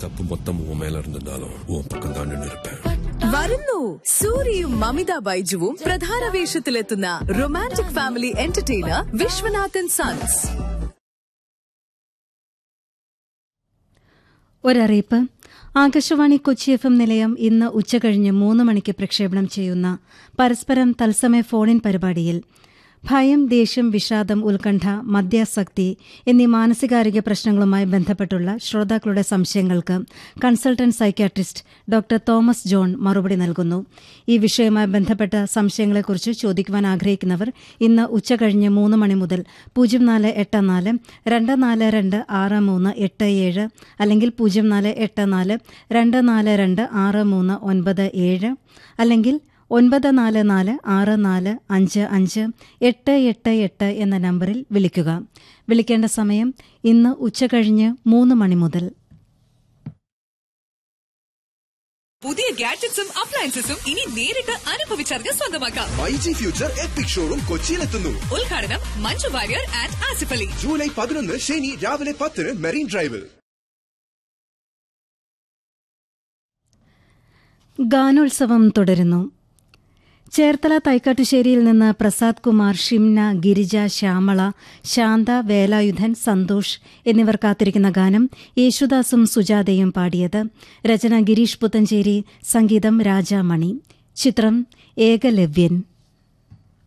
தப்பு மொத்தம் உன் மேல இருந்திருந்தாலும் உன் பக்கம் தான் நின்று இருப்பேன் വരുന്നു സൂര്യയും മമിത ബൈജുവും പ്രധാന വേഷത്തിലെത്തുന്ന romantic family entertainer Viswanathan sons ഒരറിയിപ്പ് ആകാശവാണി കൊച്ചി എഫ് എം നിലയം ഇന്ന് ഉച്ചകഴിഞ്ഞ് മൂന്ന് മണിക്ക് പ്രക്ഷേപണം ചെയ്യുന്ന പരസ്പരം തത്സമയ ഫോണിൻ പരിപാടിയിൽ ഭയം ദേഷ്യം വിഷാദം ഉത്കണ്ഠ മദ്യാസക്തി എന്നീ മാനസികാരോഗ്യ പ്രശ്നങ്ങളുമായി ബന്ധപ്പെട്ടുള്ള ശ്രോതാക്കളുടെ സംശയങ്ങൾക്ക് consultant psychiatrist doctor Thomas John മറുപടി നൽകുന്നു ഈ വിഷയവുമായി ബന്ധപ്പെട്ട സംശയങ്ങളെക്കുറിച്ച് ചോദിക്കുവാൻ ആഗ്രഹിക്കുന്നവർ ഇന്ന് ഉച്ചകഴിഞ്ഞ് മൂന്ന് മണി മുതൽ പൂജ്യം നാല് എട്ട് നാല് രണ്ട് നാല് രണ്ട് ആറ് മൂന്ന് എട്ട് ഏഴ് അല്ലെങ്കിൽ പൂജ്യം നാല് എട്ട് നാല് രണ്ട് നാല് രണ്ട് ആറ് മൂന്ന് ഒൻപത് ഏഴ് അല്ലെങ്കിൽ ഒൻപത് നാല് നാല് ആറ് നാല് അഞ്ച് അഞ്ച് എട്ട് എട്ട് എട്ട് എന്ന നമ്പറിൽ വിളിക്കുക വിളിക്കേണ്ട സമയം ഇന്ന് ഉച്ചകഴിഞ്ഞ് മൂന്ന് മണി മുതൽ പുതിയ ഗാഡ്ജറ്റ്സും അപ്ലയൻസസും ഇനി നേരിട്ട് അനുഭവിച്ചറിഞ്ഞ് സ്വന്തമാക്കാം മൈജി ഫ്യൂച്ചർ എപ്പിക് ഷോറൂം കൊച്ചിയിലെത്തുന്നു ഉദ്ഘാടനം മഞ്ജു വാര്യർ ആൻഡ് ആസിഫ് അലി ജൂലൈ പതിനൊന്ന് ശനി രാവിലെ പത്തിന് മെറീൻ ഡ്രൈവിൽ ഗാനോത്സവം തുടരുന്നു ചേർത്തല തൈക്കാട്ടുശ്ശേരിയിൽ നിന്ന് പ്രസാദ് കുമാർ ഷിംന ഗിരിജ ശ്യാമള ശാന്ത വേലായുധൻ സന്തോഷ് എന്നിവർ കാത്തിരിക്കുന്ന ഗാനം യേശുദാസും സുജാതയും പാടിയത് രചന ഗിരീഷ് പുത്തഞ്ചേരി സംഗീതം രാജാമണി ചിത്രം ഏകലവ്യൻ